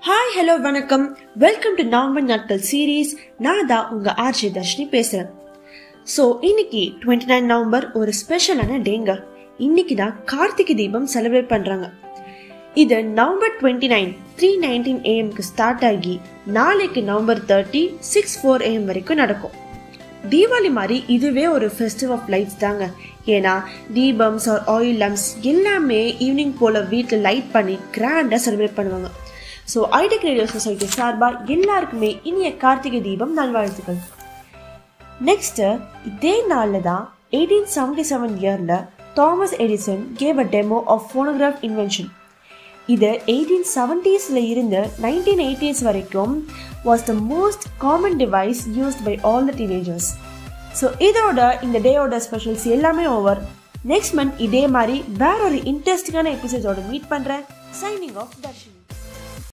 hi hello வணக்கம் welcome to November நாட்கள் series நான் தான் உங்க ஆர்ஜி தர்ஷினி பேசுறேன் ஸோ இன்னைக்கு டுவெண்ட்டி நைன் நவம்பர் ஒரு ஸ்பெஷலான டேங்க இன்னைக்கு தான் கார்த்திகை தீபம் செலிப்ரேட் பண்றாங்க இது November twenty nine three nineteen ஏஎம்க்கு ஸ்டார்ட் ஆகி நாளைக்கு November thirty six four AM வரைக்கும் நடக்கும் தீபாவளி மாதிரி இதுவே ஒரு ஃபெஸ்டிவல் ஆஃப் லைட்ஸ் தாங்க ஏன்னா தீபம்ஸ் ஆர் ஆயில் லம்ப்ஸ் எல்லாமே ஈவினிங் போல் வீட்டில் லைட் பண்ணி கிராண்டாக செலிப்ரேட் பண்ணுவாங்க ஸோ ஐடெக் ரேடியோ சொசைட்டி சார்பாக எல்லாருக்குமே இனிய கார்த்திகை தீபம் நல்வாழ்த்துக்கள் நெக்ஸ்ட் இதே நாளில் தான் எயிட்டீன் செவன்டி செவன் இயரில் Thomas Edison gave a demo of phonograph invention இது எயிட்டீன் செவன்டீஸில் இருந்து நைன்டீன் எயிட்டிஸ் வரைக்கும் was the most common device used by all the teenagers so இதோட இந்த டேயோட ஸ்பெஷல்ஸ் எல்லாமே ஓவர் நெக்ஸ்ட் மந்த் இதே மாதிரி வேற ஒரு இன்ட்ரெஸ்டிங்கான எபிசோடோட மீட் பண்ணுறேன் சைனிங் ஆஃப் தர்ஷினி